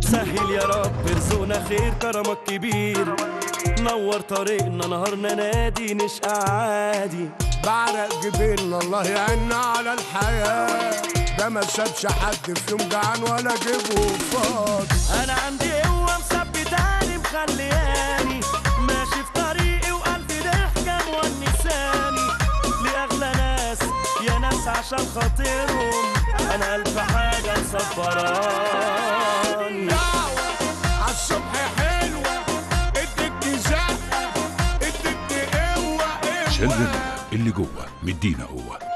سهل يا رب ارزقنا خير كرمك كبير نور طريقنا نهارنا نادي نشقى عادي بعرق جبيننا الله يعيننا على الحياة ده ما سابش حد في يوم جعان ولا جيبه فاضي انا عندي قوة مثبتاني مخلياني ماشي في طريقي وقلبي ضحكة مونساني لأغلى ناس يا ناس عشان خاطرهم انا ألف حاجة مصبراني دعوة عالصبح حلوة ادتني زقة ادتني قوة قوة شغل اللي جوه مدينا قوه